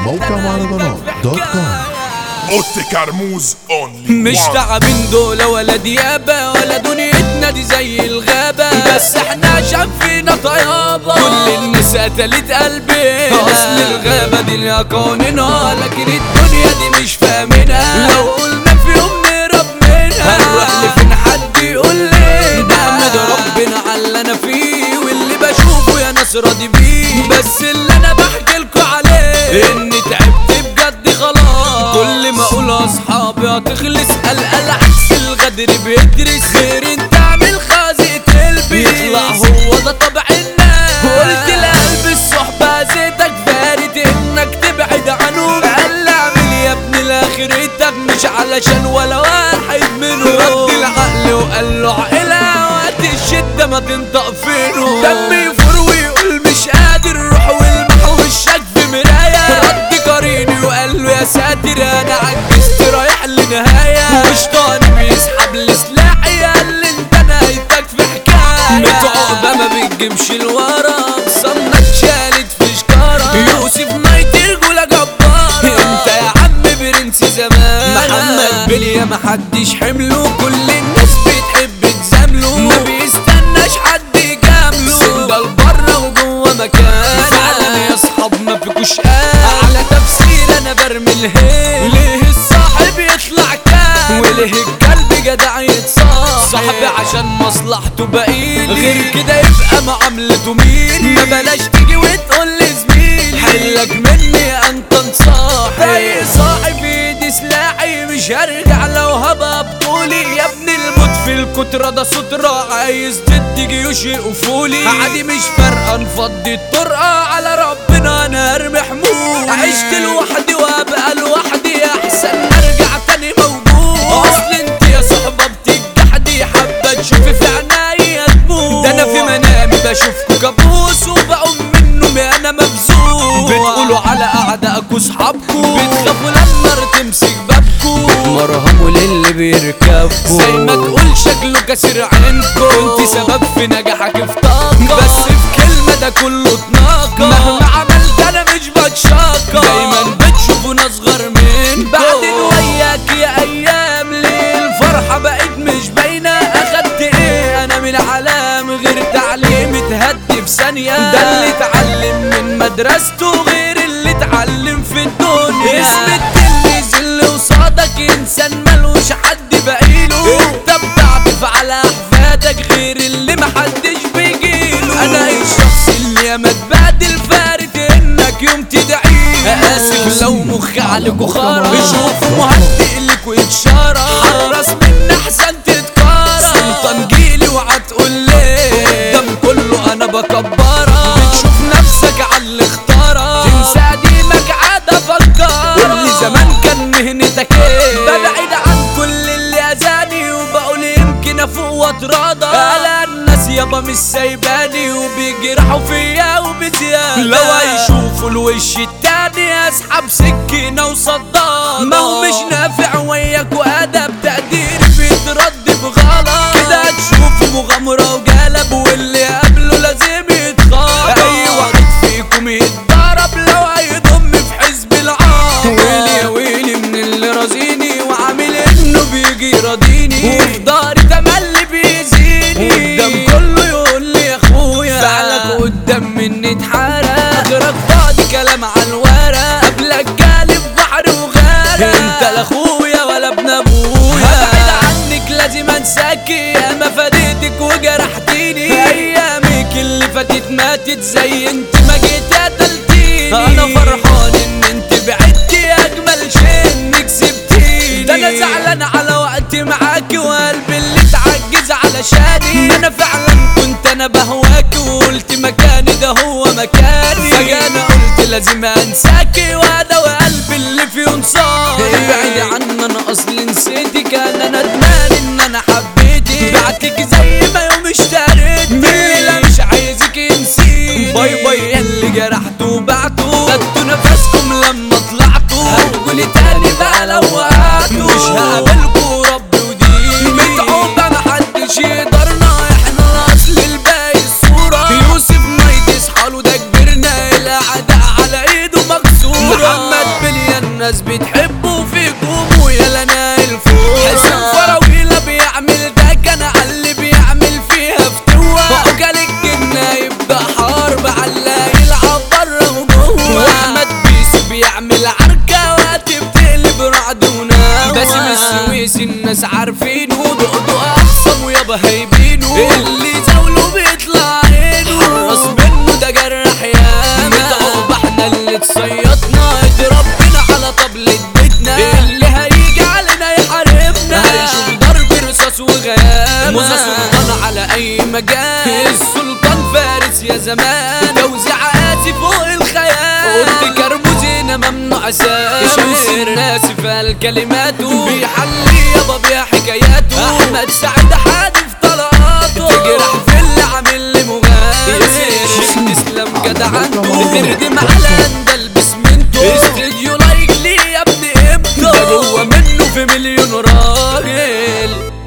موقع مهرجانات دوت كوم اوتي كرموز اونلي مش تعبين دول ولا ديابة ولا دنيتنا دي زي الغابة بس احنا شايفينا طيابة كل الناس قتلت قلبنا اصل الغابة دي ليها قوانينها لكن الدنيا دي مش فاهمينها لو قلنا في يوم نهرب منها هنروح لفين حد يقول لي نحمد ربنا على اللي انا فيه واللي بشوفه يا ناس راضي بيه بس اللي انا بحكي لكم عليه اني تعبت بجد خلاص كل ما اقول اصحابي هتخلص قلقل عكس الغدر بيدرس خير انت اعمل خازق قلبي يطلع هو ده طبع الناس قلت لقلب الصحبة زيتك فارد انك تبعد عنهم قال لي اعمل يا ابني لاخرتك مش علشان ولا واحد منهم رد العقل وقال له عقلة وقت الشدة ما تنطق فينه دمي يفور ويقول مش قادر روح والمح وشك في مراية رد قريني وقال له يا ساتر انا عجزت رايح لنهاية وشطاني بيسحب لي سلاحي قال لي انت نهايتك في حكاية متعوبة ما بتجيبش لورا صنك شالت في شكارة يوسف ميت رجولة جبارة انت يا عم برنس زمان محمد بليا محدش حمله كل الناس بتحب تزامله ما بيستناش حد يجامله سندل بره وجوه مكان فعلا يا اصحاب ما فيكوش قال على تفسير انا برمي الهيل ليه الصاحب يطلع كام وليه الكلب جدع يتصاحب صاحبي عشان مصلحته بقيل غير كده يبقى معاملته مين ما بلاش تيجي وتقول لي زميل حلك مني انت انصاحي اي صاحب ايدي سلاحي مش هرجع لو هبقى بطولي يا ابن الموت في الكترة ده سترة عايز ضد جيوش يقفولي عادي مش فارقة نفضي الطرقة على ربنا انا ارمي حمول عشت لوحدي وابقى لوحدي احسن ارجع تاني موجود اصل انت يا صحبة بتجحدي حابة تشوفي في عينيا تموت ده انا في منامي بشوفكوا كابوس وبقوم منه انا مبزوق بتقولوا على اعدائكوا صحابكوا بتخافوا لما النار تمسك بابكوا مرهموا للي بيركبكوا زي ما تقول شكله كسر عينكوا انت سبب في نجاحك في طاقة بس في كلمة ده كله اتناقة مهما عملت انا مش بتشاقة دايما بتشوفونا اصغر منكوا بعدين وياك يا ايام ليه الفرحة بقت مش باينة اخدت ايه انا من العلام غير تعليم اتهدي في ثانية ده اللي اتعلم من مدرسته غير اللي اتعلم في الدنيا اسم التلميذ اللي قصادك انسان ملوش حد بقيله انت بتعطف على احفادك غير اللي محدش بيجيله انا الشخص اللي ياما اتبادل فارد انك يوم تدعيله اسف لو مخي عليكوا خرا بشوف مهدئ لكوا اتشارة حرص من احسن تتكارى سلطان جيلي وهتقول ليه قدام كله انا بكبرها بتشوف نفسك على اللي اختارها تنسى قديمك عاد افكر واللي زمان كان مهنتك ايه ببعد عن كل اللي اذاني وبقول يمكن افوق واتراضى الا الناس يابا مش سايباني وبيجرحوا فيا وبزيادة لو هيشوفوا الوش التاني اسحب سكينة وصدادة ما هو مش نافع وياك وادب تقدير بيترد بغلط كده هتشوف مغامرة وجلب واللي قبله لازم يتخاطب اي واحد فيكم يتضرب لو هيضم في حزب العار ويلي يا ويلي من اللي رازيني وعامل انه بيجي يراضيني وفي داري تملي بيزيني قدام كله يقول لي يا اخويا فعلك قدام مني اتحرق غيرك فاضي كلام على الورق قبلك جالي في بحر وغرق انت لا اخويا ولا ابن ابويا هبعد عنك لازم انساكي يا ما فاديتك وجرحتيني ايامك اللي فاتت ماتت زي انت ما جيت قتلتيني انا فرحان ان انت بعدتي اجمل شيء انك سبتيني ده انا زعلان على وقتي معاكي وقلبي اللي اتعجز علشاني انا فعلا كنت انا بهواكي وقلت مكاني ده هو مكاني فجأة انا قلت لازم انساكي وانا وقلبي اللي فيه انصاري ابعدي عني انا اصلي نسيتك انا ندمان ان انا حبيتك بعتك زي ما يوم اشتريت من الليلة مش عايزك ينسيني باي باي يا اللي جرحته وبعته خدتوا نفسكم لما طلعتوا هتقولي تاني بقى لو وقعتوا مش هقابلكوا ربي وديني متعوبة محدش يقدرنا احنا الاصل الباقي الصورة يوسف ما يتصحى له ده كبرنا الاعداء على ايده مكسورة محمد باسم السويسي الناس عارفينه دقدق احسن ويابا هايبينه اللي زاوله بيطلع عينه حرص منه ده جرح ياما متعوب احنا اللي اتصيطنا اتربينا على طبلة بيتنا اللي هيجي علينا يحاربنا هيشوف ضرب رصاص وغيامة موزة سلطان على اي مجال السلطان فارس يا زمان توزيع قاسي فوق الخيال قلت كرموزينا ممنوع سامر شمس الناس في الكلمات بيحلي يابا بيها حكاياته احمد سعيد حادي في طلقاته تجرح في اللي عامل لي مغامر تسلم جدعنته بتردم على اندل بسمنته استديو لايك ليه يا ابن ابنه ده جوه منه في مليون راجل